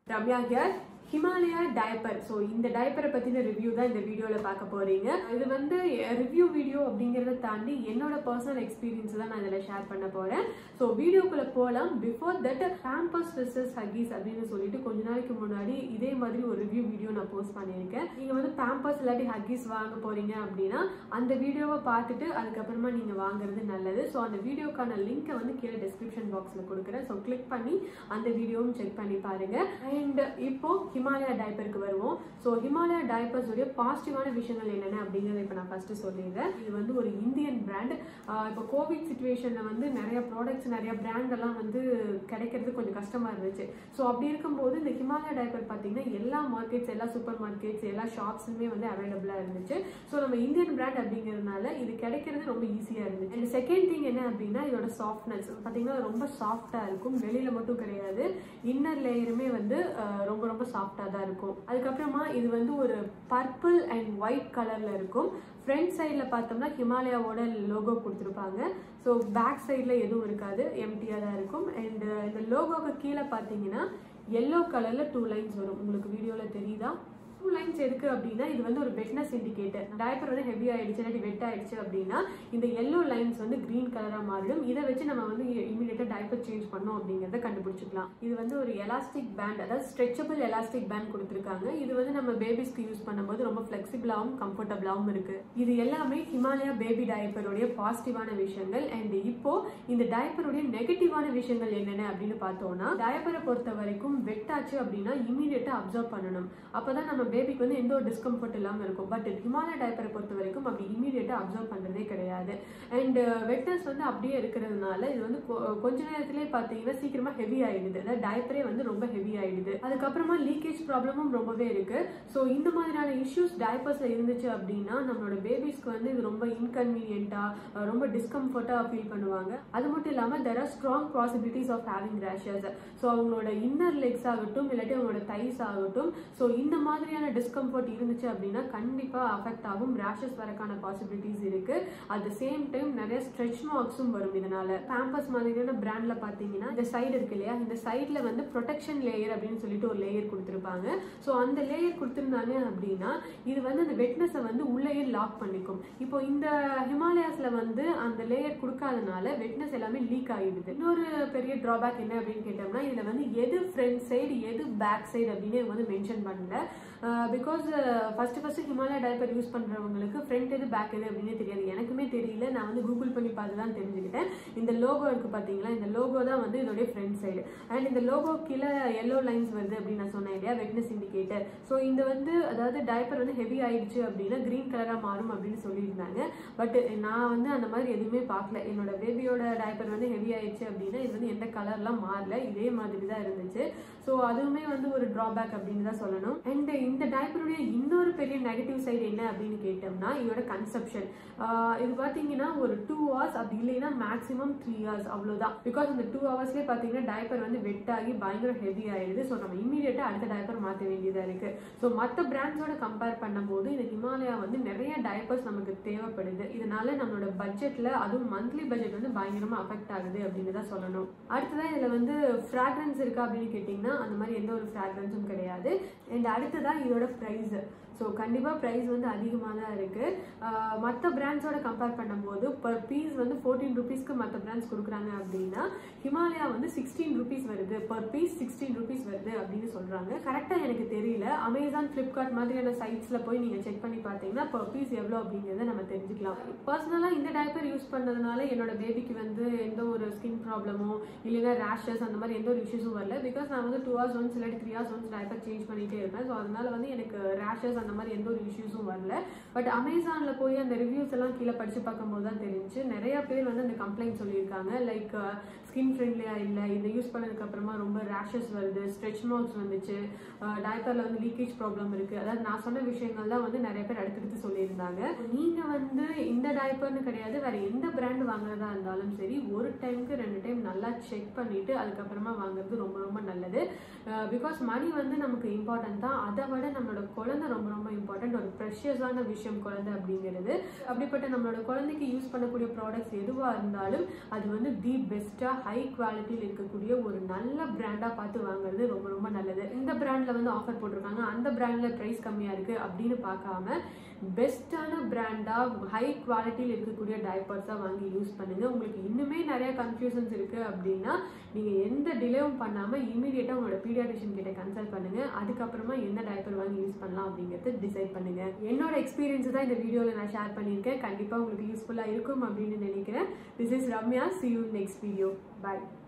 Ramya here Himalaya diaper so இந்த டயப்பரை பற்றின ரிவ்யூ தான் இந்த வீடியோவில் பார்க்க போகிறீங்க இது வந்து ரிவ்யூ வீடியோ அப்படிங்கிறத தாண்டி என்னோட பர்சனல் எக்ஸ்பீரியன்ஸ் தான் நான் இதில் ஷேர் பண்ண போகிறேன் ஸோ வீடியோக்குள்ளே போகலாம் before that Pampers versus Huggies அப்படின்னு சொல்லிட்டு கொஞ்ச நாளைக்கு முன்னாடி இதே மாதிரி ஒரு ரிவ்யூ வீடியோ நான் போஸ்ட் பண்ணியிருக்கேன் நீங்கள் வந்து பேம்பர்ஸ் இல்லாட்டி ஹக்கீஸ் வாங்க போகிறீங்க அப்படின்னா அந்த வீடியோவை பார்த்துட்டு அதுக்கப்புறமா நீங்கள் வாங்குறது நல்லது ஸோ அந்த வீடியோக்கான லிங்க்கை வந்து கீழே டிஸ்கிரிப்ஷன் பாக்ஸில் கொடுக்குறேன் ஸோ கிளிக் பண்ணி அந்த வீடியோவும் செக் பண்ணி பாருங்க அண்ட் இப்போ ஹிமாலயா டைப்பருக்கு வருவோம் ஸோ ஹிமாலயா டைப்பர்ஸ் உடைய பாசிட்டிவான விஷயங்கள் என்னென்ன அப்படிங்கிறத இப்போ நான் ஃபர்ஸ்ட் சொல்லிடுறேன் இது வந்து ஒரு இந்தியன் பிராண்ட் இப்போ கோவிட் சுச்சுவேஷனில் வந்து நிறைய ப்ராடக்ட்ஸ் நிறைய பிராண்ட் எல்லாம் வந்து கிடைக்கிறது கொஞ்சம் கஷ்டமா இருந்துச்சு ஸோ அப்படி இருக்கும்போது இந்த ஹிமாலயா டைப்பர் பார்த்தீங்கன்னா எல்லா மார்க்கெட்ஸ் எல்லா சூப்பர் மார்க்கெட்ஸ் எல்லா ஷாப்ஸுமே வந்து அவைலபிளாக இருந்துச்சு ஸோ நம்ம இந்தியன் பிராண்ட் அப்படிங்கிறதுனால இது கிடைக்கிறது ரொம்ப ஈஸியாக இருந்துச்சு அண்ட் செகண்ட் திங் என்ன அப்படின்னா இதோட சாஃப்ட்னஸ் பார்த்தீங்கன்னா ரொம்ப சாஃப்டாக இருக்கும் வெளியில மட்டும் கிடையாது இன்னர் லேயருமே வந்து அஹ், ரொம்ப ரொம்ப சாஃப்டாக தான் இருக்கும் அதுக்கப்புறமா இது வந்து ஒரு பர்பிள் அண்ட் ஒயிட் கலர்ல இருக்கும் ஃப்ரண்ட் சைடில் பார்த்தோம்னா ஹிமாலயாவோட லோகோ கொடுத்துருப்பாங்க ஸோ பேக் சைடில் எதுவும் இருக்காது எம்டியாக தான் இருக்கும் அண்ட் இந்த லோகோக்கு கீழே பார்த்தீங்கன்னா எல்லோ கலரில் டூ லைன்ஸ் வரும் உங்களுக்கு வீடியோவில் தெரியுதா டூ லைன்ஸ் எதுக்கு அப்படின்னா இது வந்து ஒரு வெட்னஸ் இண்டிகேட்டர் டயப்பர் வந்து ஹெவி ஆயிடுச்சு இல்லாட்டி வெட் ஆயிடுச்சு அப்படின்னா இந்த எல்லோ லைன்ஸ் வந்து கிரீன் கலரா மாறிடும் இதை வச்சு நம்ம வந்து இமீடியட்டா டயப்பர் சேஞ்ச் பண்ணோம் அப்படிங்கறத கண்டுபிடிச்சிக்கலாம் இது வந்து ஒரு எலாஸ்டிக் பேண்ட் அதாவது ஸ்ட்ரெச்சபிள் எலாஸ்டிக் பேண்ட் கொடுத்துருக்காங்க இது வந்து நம்ம பேபிஸ்க்கு யூஸ் பண்ணும்போது ரொம்ப ஃபிளெக்சிபிளாகவும் கம்ஃபர்டபுளாகவும் இருக்கு இது எல்லாமே ஹிமாலயா பேபி டயப்பருடைய பாசிட்டிவான விஷயங்கள் அண்ட் இப்போ இந்த டயப்பருடைய நெகட்டிவான விஷயங்கள் என்னென்ன அப்படின்னு பார்த்தோம்னா டயப்பரை பொறுத்த வரைக்கும் வெட்டாச்சு அப்படின்னா இமீடியட்டா அப்சர்வ் பண்ணணும் அப்பதான் நம்ம பேபிக்கு வந்து எந்த ஒரு டிஸ்கம்ஃபர்ட் இல்லாம இருக்கும் பட் ஹிமாலயா டயப்பரை பொறுத்த வரைக்கும் அப்படி இமீடியட்டா அப்சர்வ் பண்றதே கிடையாது அண்ட் வெட்னஸ் வந்து அப்படியே இருக்கிறதுனால இது வந்து கொ- கொஞ்ச நேரத்திலே பார்த்தீங்கன்னா சீக்கிரமா ஹெவி ஆயிடுது அதாவது டயப்பரே வந்து ரொம்ப ஹெவி ஆயிடுது அதுக்கப்புறமா லீக்கேஜ் ப்ராப்ளமும் ரொம்பவே இருக்கு ஸோ இந்த மாதிரியான இஷ்யூஸ் டயப்பர்ஸ்ல இருந்துச்சு அப்படின்னா நம்மளோட பேபிஸ்க்கு வந்து இது ரொம்ப இன்கன்வீனியன்ட்டா ரொம்ப டிஸ்கம்ஃபர்ட்டா ஃபீல் பண்ணுவாங்க அது மட்டும் இல்லாம there are strong possibilities of having rashes so அவங்களோட இன்னர் லெக்ஸ் ஆகட்டும் இல்லாட்டி அவங்களோட தைஸ் ஆகட்டும் ஸோ இந்த மாதிரியான டிஸ்கம்ஃபர்ட் இருந்துச்சு அப்படின்னா கண்டிப்பா அஃபெக்ட் ஆகும் ரேஷஸ் வரக்கான பாசிபிலிட்டிஸ் இருக்கு அட் த சேம் டைம் நிறைய ஸ்ட்ரெச் மார்க்ஸும் வரும் இதனால பேம்பஸ் மாதிரியான பிராண்ட்ல பாத்தீங்கன்னா இந்த சைடு இருக்கு இல்லையா இந்த சைட்ல வந்து ப்ரொடெக்ஷன் லேயர் அப்படின்னு சொல்லிட்டு ஒரு லேயர் கொடுத்துருப்பாங்க ஸோ அந்த லேயர் கொடுத்துருந்தாங்க அப்படின்னா இது வந்து அந்த வெட்னஸை வந்து உள்ளேயே லாக் பண்ணிக்கும் இப்போ இந்த ஹிமாலயாஸ்ல வந்து அந்த லேயர் கொடுக்காதனால வெட்னஸ் எல்லாமே லீக் ஆகிடுது இன்னொரு பெரிய டிராபேக் என்ன அப்படின்னு கேட்டோம்னா இதுல வந்து எது ஃப்ரண்ட் சைடு எது பேக் சைடு அப்படின்னு இவங்க வந்து மென்ஷன் பண்ணல because first first Himalaya diaper use பண்றவங்களுக்கு ஃப்ரண்ட் எது பேக் எது அப்படின்னு தெரியாது எனக்குமே தெரியல நான் வந்து கூகுள் பண்ணி பார்த்து தான் தெரிஞ்சுக்கிட்டேன் இந்த லோகோ இருக்கு பாத்தீங்களா இந்த லோகோ தான் வந்து இதோடைய ஃப்ரண்ட் சைடு அண்ட் இந்த லோகோ கீழே எல்லோ லைன்ஸ் வருது அப்படின்னு நான் சொன்னேன் இல்லையா வெட்னஸ் இண்டிகேட்டர் ஸோ இந்த வந்து அதாவது டைப்பர் வந்து ஹெவி ஆயிடுச்சு அப்படின்னா கிரீன் கலரா மாறும் அப்படின்னு சொல்லியிருந்தாங்க பட் நான் வந்து அந்த மாதிரி எதுவுமே பார்க்கல என்னோட பேபியோட டைப்பர் வந்து ஹெவி ஆயிடுச்சு அப்படின்னா இது வந்து எந்த கலர்லாம் மாறல இதே மாதிரி தான் இருந்துச்சு ஸோ அதுவுமே வந்து ஒரு டிராபேக் அப்படின்னு தான் சொல்லணும் அண்ட் இந்த டைப்பருடைய இன்னொரு பெரிய நெகட்டிவ் சைடு என்ன அப்படின்னு கேட்டோம்னா இதோட கன்செப்ஷன் இது பார்த்தீங்கன்னா ஒரு டூ ஹவர்ஸ் அப்படி இல்லைன்னா மேக்ஸிமம் த்ரீ ஹவர்ஸ் அவ்வளோதான் பிகாஸ் அந்த டூ ஹவர்ஸ்லேயே பார்த்தீங்கன்னா டைப்பர் வந்து வெட் ஆகி பயங்கர ஹெவி ஆயிடுது ஸோ நம்ம இமீடியட்டாக அடுத்த டைப்பர் மாற்ற வேண்டியதாக இருக்கு ஸோ மற்ற பிராண்ட்ஸோட கம்பேர் பண்ணும்போது இந்த ஹிமாலயா வந்து நிறைய டைப்பர்ஸ் நமக்கு தேவைப்படுது இதனால நம்மளோட பட்ஜெட்ல அதுவும் மந்த்லி பட்ஜெட் வந்து பயங்கரமா அஃபெக்ட் ஆகுது அப்படின்னு தான் சொல்லணும் அடுத்ததா இதுல வந்து ஃப்ராக்ரன்ஸ் இருக்கா அப்படின்னு கேட்டிங்கன்னா அந்த மாதிரி எந்த ஒரு ஃப்ராக்ரன்ஸும் கிடையாது அண்ட் அடுத்ததா இதோட ப்ரைஸ் ஸோ கண்டிப்பாக ப்ரைஸ் வந்து அதிகமாக தான் இருக்குது மற்ற பிராண்ட்ஸோட கம்பேர் பண்ணும்போது பர் பீஸ் வந்து ஃபோர்டீன் ருபீஸ்க்கு மற்ற பிராண்ட்ஸ் கொடுக்குறாங்க அப்படின்னா ஹிமாலயா வந்து சிக்ஸ்டீன் ருபீஸ் வருது பர் பீஸ் சிக்ஸ்டீன் ருபீஸ் வருது அப்படின்னு சொல்கிறாங்க கரெக்டாக எனக்கு தெரியல அமேசான் ஃப்ளிப்கார்ட் மாதிரியான சைட்ஸில் போய் நீங்கள் செக் பண்ணி பார்த்தீங்கன்னா பர் பீஸ் எவ்வளோ அப்படிங்கிறத நம்ம தெரிஞ்சுக்கலாம் பர்சனலாக இந்த டைப்பர் யூஸ் பண்ணதுனால என்னோட பேபிக்கு வந்து எந்த ஒரு ஸ்கின் ப்ராப்ளமோ இல்லைன்னா ரேஷஸ் அந்த மாதிரி எந்த ஒரு இஷ்யூஸும் வரல பிகாஸ் நான் வந்து டூ ஹவர்ஸ் ஒன்ஸ் இல்லாட்டி three hours once diaper change பண்ணிட்டே இருப்பேன் ஸோ அதனால வந்து எனக்கு ரேஷஸ் அந்த மாதிரி எந்த ஒரு இஷ்யூஸும் வரல பட் அமேசான்ல போய் அந்த ரிவ்யூஸ் எல்லாம் கீழே படிச்சு பார்க்கும்போது தான் தெரிஞ்சு நிறைய பேர் வந்து அந்த கம்ப்ளைண்ட் சொல்லியிருக்காங்க லைக் ஸ்கின் ஃப்ரெண்ட்லியா இல்லை இதை யூஸ் பண்ணதுக்கு அப்புறமா ரொம்ப ரேஷஸ் வருது ஸ்ட்ரெச் மார்க்ஸ் வந்துச்சு டயப்பர்ல வந்து லீக்கேஜ் ப்ராப்ளம் இருக்கு அதாவது நான் சொன்ன விஷயங்கள் தான் வந்து நிறைய பேர் அடுத்தடுத்து சொல்லியிருந்தாங்க நீங்க வந்து இந்த டயப்பர்னு கிடையாது வேற எந்த பிராண்ட் வாங்குறதா இருந்தாலும் சரி ஒரு டைம்க்கு ரெண்டு டைம் நல்லா செக் பண்ணிட்டு அதுக்கப்புறமா வாங்குறது ரொம்ப ரொம்ப நல்லது பிகாஸ் மணி வந்து நமக்கு இம்பார்ட்டன்ட் தான் அதை விட நம்மளோட குழந்தை ரொம்ப ரொம்ப இம்பார்ட்டன்ட் ஒரு ப்ரெஷியஸான விஷயம் குழந்தை அப்படிங்கிறது அப்படிப்பட்ட நம்மளோட குழந்தைக்கு யூஸ் பண்ணக்கூடிய ப்ராடக்ட்ஸ் எதுவாக இருந்தாலும் அது வந்து தி பெஸ்ட்டாக ஹை குவாலிட்டியில் இருக்கக்கூடிய ஒரு நல்ல பிராண்டாக பார்த்து வாங்குறது ரொம்ப ரொம்ப நல்லது இந்த பிராண்டில் வந்து ஆஃபர் போட்டிருக்காங்க அந்த பிராண்டில் ப்ரைஸ் கம்மியாக இருக்குது அப்படின்னு பார்க்காம பெஸ்ட்டான பிராண்டாக ஹை குவாலிட்டியில் இருக்கக்கூடிய டைப்பர்ஸாக வாங்கி யூஸ் பண்ணுங்கள் உங்களுக்கு இன்னுமே நிறைய கன்ஃபியூஷன்ஸ் இருக்குது அப்படின்னா நீங்கள் எந்த டிலேவும் பண்ணாமல் இமீடியட்டாக உங்களோட பீடியாட்ரிஷியன் கிட்ட கன்சல்ட் பண்ணுங்கள் அதுக்கப்புறமா என்ன டைப்பர் வாங்கி யூஸ் பண்ணலாம் அப்படிங்கிறது டிசைட் பண்ணுங்கள் என்னோட எக்ஸ்பீரியன்ஸ் தான் இந்த வீடியோவில் நான் ஷேர் பண்ணியிருக்கேன் கண்டிப்பாக உங்களுக்கு யூஸ்ஃபுல்லாக இருக்கும் அப்படின்னு நினைக்கிறேன் this is Ramya see you next video bye